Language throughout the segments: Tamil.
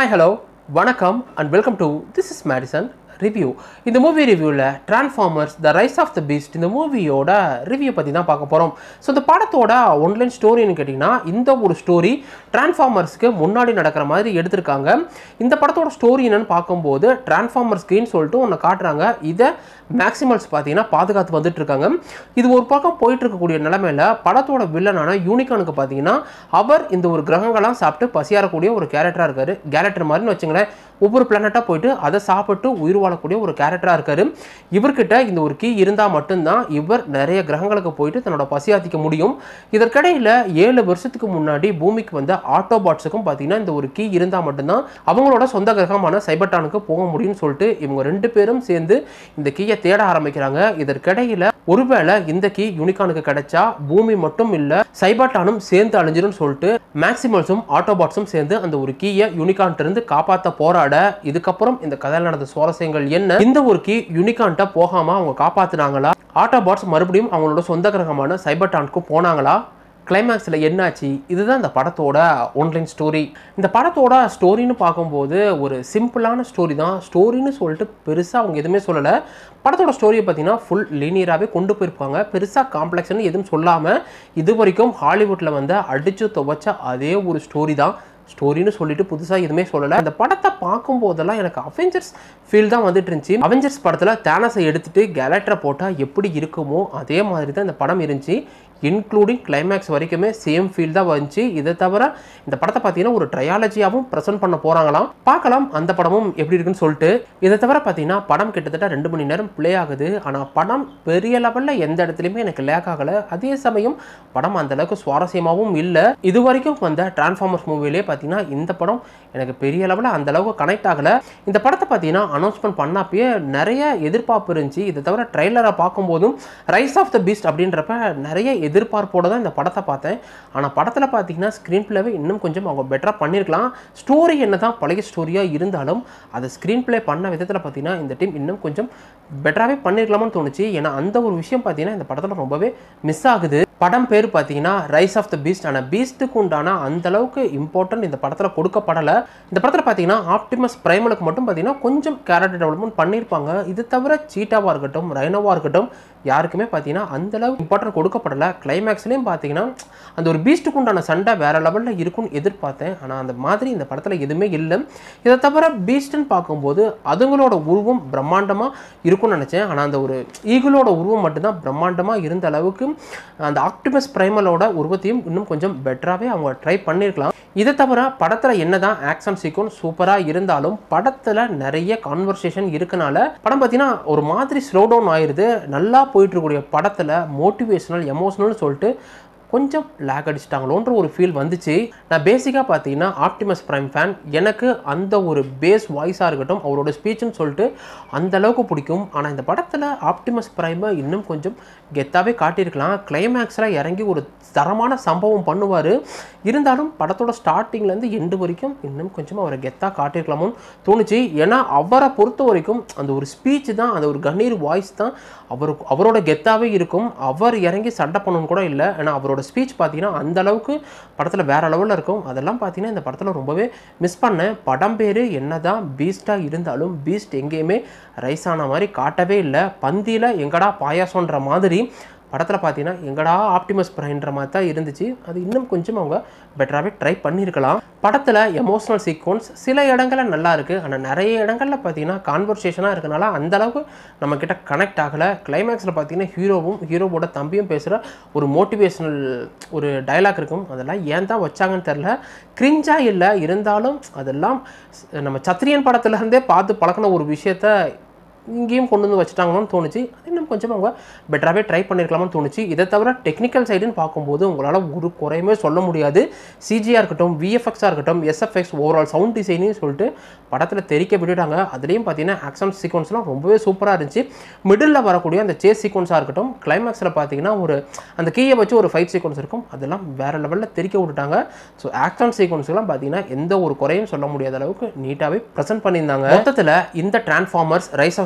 ஹாய் ஹலோ வணக்கம் and welcome to this is Madison review இந்த மூவி ரிவ்யூவில் Transformers the rise of the beast இந்த மூவியோட ரிவ்யூ பற்றி தான் பார்க்க போகிறோம் ஸோ இந்த படத்தோட ஒன்லைன் ஸ்டோரின்னு கேட்டிங்கன்னா இந்த ஒரு ஸ்டோரி டிரான்ஸ்ஃபார்மர்ஸ்க்கு முன்னாடி நடக்கிற மாதிரி எடுத்திருக்காங்க இந்த படத்தோட ஸ்டோரி என்னன்னு பார்க்கும்போது டிரான்ஸ்ஃபார்மர்ஸ்க்குன்னு சொல்லிட்டு ஒன்று காட்டுறாங்க இதை மேக்ஸிமல்ஸ் பார்த்தீங்கன்னா பாதுகாத்து வந்துட்டு இருக்காங்க இது ஒரு பக்கம் போயிட்டு இருக்கக்கூடிய நிலமையில படத்தோட வில்லனான யூனிகானுக்கு பார்த்தீங்கன்னா அவர் இந்த ஒரு கிரகங்கள்லாம் சாப்பிட்டு பசியாறக்கூடிய ஒரு கேரக்டராக இருக்காரு கேரக்டர் மாதிரின்னு வச்சுங்களேன் ஒவ்வொரு பிளானட்டாக போயிட்டு அதை சாப்பிட்டு உயிர் வாழக்கூடிய ஒரு கேரக்டராக இருக்காரு இவர்கிட்ட இந்த ஒரு கீ இருந்தால் மட்டும்தான் இவர் நிறைய கிரகங்களுக்கு போயிட்டு தன்னோட பசியாத்திக்க முடியும் இதற்கிடையில் ஏழு வருஷத்துக்கு முன்னாடி பூமிக்கு வந்த ஆட்டோபாட்ஸுக்கும் பார்த்தீங்கன்னா இந்த ஒரு கீ இருந்தால் மட்டும்தான் அவங்களோட சொந்த கிரகமான சைபர்டானுக்கு போக முடியும்னு சொல்லிட்டு இவங்க ரெண்டு பேரும் சேர்ந்து இந்த கீயை தேட ஆரம்பிக்கிறாங்க இதற்கிடையில் ஒருவேளை இந்த கீ யூனிகானுக்கு கிடைச்சா பூமி மட்டும் இல்ல சைபாட்டானும் சேர்ந்து அழிஞ்சிரும் சொல்லிட்டு மேக்சிமல்ஸும் ஆட்டோபாட்ஸும் சேர்ந்து அந்த ஒரு கீயை யூனிகான்ட்ட இருந்து காப்பாத்த போராட இதுக்கப்புறம் இந்த கதையில் நடந்த சுவாரஸ்யங்கள் என்ன இந்த ஒரு கீ யூனிகான்ட்ட போகாம அவங்க காப்பாத்துனாங்களா ஆட்டோபாட்ஸ் மறுபடியும் அவங்களோட சொந்த கிரகமான சைபர்டானுக்கு போனாங்களா கிளைமேக்ஸில் என்னாச்சு இதுதான் இந்த படத்தோட ஒன்லைன் ஸ்டோரி இந்த படத்தோட ஸ்டோரின்னு பார்க்கும்போது ஒரு சிம்பிளான ஸ்டோரி தான் ஸ்டோரின்னு சொல்லிட்டு பெருசாக அவங்க எதுவுமே சொல்லலை படத்தோட ஸ்டோரியை பார்த்தீங்கன்னா ஃபுல் லீனியராகவே கொண்டு போயிருப்பாங்க பெருசாக காம்ப்ளெக்ஸ்னு எதுவும் சொல்லாமல் இது வரைக்கும் ஹாலிவுட்டில் வந்து அடித்து துவைச்ச அதே ஒரு ஸ்டோரி தான் ஸ்டோரின்னு சொல்லிட்டு புதுசாக எதுவுமே சொல்லலை இந்த படத்தை பார்க்கும்போதெல்லாம் எனக்கு அவெஞ்சர்ஸ் ஃபீல் தான் வந்துட்டு இருந்துச்சு அவெஞ்சர்ஸ் படத்தில் தேனஸை எடுத்துட்டு கேலக்டரை போட்டால் எப்படி இருக்குமோ அதே மாதிரி தான் இந்த படம் இருந்துச்சு இன்க்ளூடிங் கிளைமேக்ஸ் வரைக்குமே சேம் ஃபீல் தான் வந்துச்சு இதை தவிர இந்த படத்தை பார்த்தீங்கன்னா ஒரு ட்ரையாலஜியாகவும் ப்ரெசென்ட் பண்ண போகிறாங்களாம் பார்க்கலாம் அந்த படமும் எப்படி இருக்குன்னு சொல்லிட்டு இதை தவிர பார்த்தீங்கன்னா படம் கிட்டத்தட்ட ரெண்டு மணி நேரம் ப்ளே ஆகுது ஆனால் படம் பெரிய லெவலில் எந்த இடத்துலையுமே எனக்கு லேக் ஆகலை அதே சமயம் படம் அந்த அளவுக்கு சுவாரஸ்யமாகவும் இல்லை இது வரைக்கும் வந்த டிரான்ஸ்ஃபார்மர்ஸ் மூவிலே பார்த்தீங்கன்னா இந்த படம் எனக்கு பெரிய லெவலில் அந்த அளவுக்கு கனெக்ட் ஆகலை இந்த படத்தை பார்த்தீங்கன்னா அனௌன்ஸ்மெண்ட் பண்ணப்பயே நிறைய எதிர்பார்ப்பு இருந்துச்சு இதை தவிர ட்ரெய்லரை பார்க்கும்போதும் ரைஸ் ஆஃப் த பீஸ்ட் அப்படின்றப்ப நிறைய எதிர்பார்ப்போட தான் இந்த படத்தை பார்த்தேன் ஆனால் படத்தில் பார்த்தீங்கன்னா ஸ்க்ரீன் பிளேவை இன்னும் கொஞ்சம் அவங்க பெட்டராக பண்ணியிருக்கலாம் ஸ்டோரி என்ன தான் பழைய ஸ்டோரியாக இருந்தாலும் அதை ஸ்க்ரீன் பிளே பண்ண விதத்தில் பார்த்தீங்கன்னா இந்த டீம் இன்னும் கொஞ்சம் பெட்டராகவே பண்ணியிருக்கலாமான்னு தோணுச்சு ஏன்னா அந்த ஒரு விஷயம் பார்த்தீங்கன்னா இந்த படத்தில் ரொம்பவே மிஸ் ஆகுது படம் பேர் பார்த்தீங்கன்னா ரைஸ் ஆஃப் த பீஸ்ட் ஆனால் பீஸ்ட்டுக்கு உண்டான அந்த அளவுக்கு இம்பார்ட்டன்ட் இந்த படத்தில் கொடுக்கப்படலை இந்த படத்தில் பார்த்தீங்கன்னா ஆப்டிமஸ் பிரைமலுக்கு மட்டும் பார்த்தீங்கன்னா கொஞ்சம் கேரக்டர் டெவலப்மெண்ட் பண்ணியிருப்பாங்க இது தவிர சீட்டாவாக இருக்கட்டும் ரைனோவாக இருக்கட்டும் யாருக்குமே பார்த்தீங்கன்னா அந்த அளவுக்கு இம்பார்ட்டன்ட் கொடுக்கப்படலை கிளைமேக்ஸ்லேயும் பார்த்தீங்கன்னா அந்த ஒரு பீஸ்ட்டுக்கு உண்டான சண்டை வேற லெவலில் இருக்கும்னு எதிர்பார்த்தேன் ஆனால் அந்த மாதிரி இந்த படத்தில் எதுவுமே இல்லை இதை தவிர பீஸ்ட்னு பார்க்கும்போது அதுங்களோட உருவம் பிரம்மாண்டமாக இருக்கும்னு நினச்சேன் ஆனால் அந்த ஒரு ஈகிளோட உருவம் மட்டும்தான் பிரம்மாண்டமாக இருந்த அளவுக்கு அந்த ஆப்டிமஸ் பிரைமலோட உருவத்தையும் இன்னும் கொஞ்சம் பெட்டராகவே அவங்க ட்ரை பண்ணியிருக்கலாம் இதை தவிர படத்தில் என்னதான் ஆக்ஷன் சீக்வன்ஸ் சூப்பராக இருந்தாலும் படத்தில் நிறைய கான்வர்சேஷன் இருக்கனால படம் பார்த்தீங்கன்னா ஒரு மாதிரி ஸ்லோ டவுன் ஆயிடுது நல்லா போயிட்டு இருக்கக்கூடிய படத்தில் மோட்டிவேஷனல் எமோஷனல்னு சொல்லிட்டு கொஞ்சம் லேக் அடிச்சிட்டாங்களோன்ற ஒரு ஃபீல் வந்துச்சு நான் பேசிக்காக பார்த்தீங்கன்னா ஆப்டிமஸ் ப்ரைம் ஃபேன் எனக்கு அந்த ஒரு பேஸ் வாய்ஸாக இருக்கட்டும் அவரோட ஸ்பீச்சுன்னு சொல்லிட்டு அந்த அளவுக்கு பிடிக்கும் ஆனால் இந்த படத்தில் ஆப்டிமஸ் ப்ரைமை இன்னும் கொஞ்சம் கெத்தாகவே காட்டியிருக்கலாம் கிளைமேக்ஸில் இறங்கி ஒரு தரமான சம்பவம் பண்ணுவார் இருந்தாலும் படத்தோட ஸ்டார்டிங்லேருந்து எண்டு வரைக்கும் இன்னும் கொஞ்சம் அவரை கெத்தாக காட்டியிருக்கலாமோன்னு தோணுச்சு ஏன்னா அவரை பொறுத்த வரைக்கும் அந்த ஒரு ஸ்பீச் தான் அந்த ஒரு கண்ணீர் வாய்ஸ் தான் அவருக்கு அவரோட கெத்தாகவே இருக்கும் அவர் இறங்கி சண்டை பண்ணணும்னு கூட இல்லை ஏன்னா அவரோட ஸ்பீச் பார்த்தீங்கன்னா அந்த அளவுக்கு படத்தில் வேற லெவலில் இருக்கும் அதெல்லாம் பார்த்தீங்கன்னா இந்த படத்தில் ரொம்பவே மிஸ் பண்ணேன் படம் பேர் என்ன தான் பீஸ்டாக இருந்தாலும் பீஸ்ட் எங்கேயுமே ரைஸ் ஆன மாதிரி காட்டவே இல்லை பந்தியில் எங்கடா பாயாசம்ன்ற மாதிரி படத்தில் பார்த்தீங்கன்னா எங்கடா ஆப்டிமஸ் பிரைன்ற மாதிரி தான் இருந்துச்சு அது இன்னும் கொஞ்சம் அவங்க பெட்டராகவே ட்ரை பண்ணியிருக்கலாம் படத்தில் எமோஷனல் சீக்வன்ஸ் சில இடங்களில் நல்லா இருக்குது ஆனால் நிறைய இடங்களில் பார்த்தீங்கன்னா கான்வர்சேஷனாக இருக்கனால அந்த அளவுக்கு நம்மக்கிட்ட கனெக்ட் ஆகலை கிளைமேக்ஸில் பார்த்தீங்கன்னா ஹீரோவும் ஹீரோவோட தம்பியும் பேசுகிற ஒரு மோட்டிவேஷனல் ஒரு டைலாக் இருக்கும் அதெல்லாம் ஏன் தான் வச்சாங்கன்னு தெரில கிரிஞ்சாக இல்லை இருந்தாலும் அதெல்லாம் நம்ம சத்ரியன் படத்துலேருந்தே பார்த்து பழக்கின ஒரு விஷயத்த இங்கேயும் கொண்டு வந்து வச்சுட்டாங்கன்னு தோணுச்சு அது இன்னும் கொஞ்சம் அவங்க பெட்டராகவே ட்ரை பண்ணியிருக்கலாம்னு தோணுச்சு இதை தவிர டெக்னிக்கல் சைடுன்னு பார்க்கும்போது உங்களால் ஒரு குறையுமே சொல்ல முடியாது சிஜியாக இருக்கட்டும் விஎஃப்எக்ஸாக இருக்கட்டும் எஸ்எஃப்எக்ஸ் ஓவரால் சவுண்ட் டிசைனிங் சொல்லிட்டு படத்தில் தெரிக்க விட்டுட்டாங்க அதுலேயும் பார்த்தீங்கன்னா ஆக்ஷன் சீக்வன்ஸ்லாம் ரொம்பவே சூப்பராக இருந்துச்சு மிடில் வரக்கூடிய அந்த சேஸ் சீக்வன்ஸாக இருக்கட்டும் கிளைமேக்ஸில் பார்த்தீங்கன்னா ஒரு அந்த கீயை வச்சு ஒரு ஃபைட் சீக்வன்ஸ் இருக்கும் அதெல்லாம் வேறு லெவலில் தெரிக்க விட்டுட்டாங்க ஸோ ஆக்ஷன் சீக்வன்ஸ்லாம் பார்த்தீங்கன்னா எந்த ஒரு குறையும் சொல்ல முடியாத அளவுக்கு நீட்டாகவே ப்ரெசென்ட் பண்ணியிருந்தாங்க மொத்தத்தில் இந்த Transformers rise of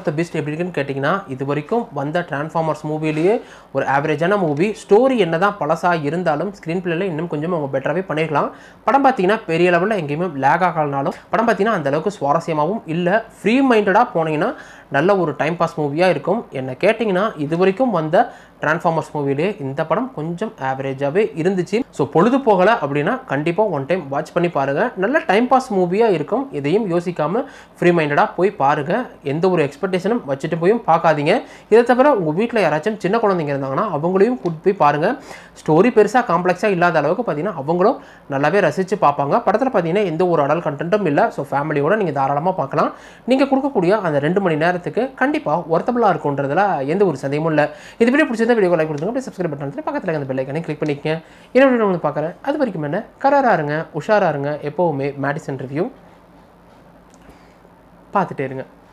of the beast எப்படி இருக்குன்னு கேட்டிங்கன்னா இது வரைக்கும் வந்த டிரான்ஸ்ஃபார்மர்ஸ் மூவிலேயே ஒரு ஆவரேஜான மூவி ஸ்டோரி என்ன தான் பழசாக இருந்தாலும் ஸ்க்ரீன் பிளேல இன்னும் கொஞ்சம் அவங்க பெட்டராகவே பண்ணிருக்கலாம் படம் பார்த்தீங்கன்னா பெரிய லெவலில் எங்கேயுமே லேக் ஆகலனாலும் படம் பார்த்தீங்கன்னா அந்த அளவுக்கு சுவாரஸ்யமாகவும் இல்லை ஃப்ரீ மைண்டடாக போனீங்கன்னா நல்ல ஒரு டைம் பாஸ் மூவியாக இருக்கும் என்ன கேட்டிங்கன்னா இது வரைக்கும் வந்த டிரான்ஸ்ஃபார்மர்ஸ் மூவிலே இந்த படம் கொஞ்சம் ஆவரேஜாகவே இருந்துச்சு ஸோ பொழுது போகலை அப்படின்னா கண்டிப்பாக ஒன் டைம் வாட்ச் பண்ணி பாருங்கள் நல்ல டைம் பாஸ் மூவியாக இருக்கும் எதையும் யோசிக்காமல் ஃப்ரீ மைண்டடாக போய் பாருங்கள் எந்த ஒரு எக்ஸ்பெக்டேஷனும் வச்சுட்டு போயும் பார்க்காதீங்க இதை தவிர உங்கள் வீட்டில் யாராச்சும் சின்ன குழந்தைங்க இருந்தாங்கன்னா அவங்களையும் கூட்டு போய் பாருங்கள் ஸ்டோரி பெருசாக காம்ப்ளெக்ஸாக இல்லாத அளவுக்கு பார்த்தீங்கன்னா அவங்களும் நல்லாவே ரசித்து பார்ப்பாங்க படத்தில் பார்த்தீங்கன்னா எந்த ஒரு அடல் கண்டென்ட்டும் இல்லை ஸோ ஃபேமிலியோட நீங்கள் தாராளமாக பார்க்கலாம் நீங்கள் கொடுக்கக்கூடிய அந்த ரெண்டு மணி நேரத்துக்கு கண்டிப்பாக ஒர்த்தபுளாக இருக்குன்றதுல எந்த ஒரு சந்தேகமும் இல்லை இது வீடியோ பிடிச்சிருந்தா வீடியோ லைக் கொடுத்துங்க அப்படியே சப்ஸ்கிரைப் பண்ணி பக்கத்தில் அந்த பெல் ஐக்கனை கிளிக் பண்ணிக்கங்க என்ன வீடியோ வந்து பார்க்குறேன் அது வரைக்கும் என்ன கராரா இருங்க உஷாரா இருங்க எப்போவுமே மேடிசன் ரிவ்யூ பார்த்துட்டே இருங்க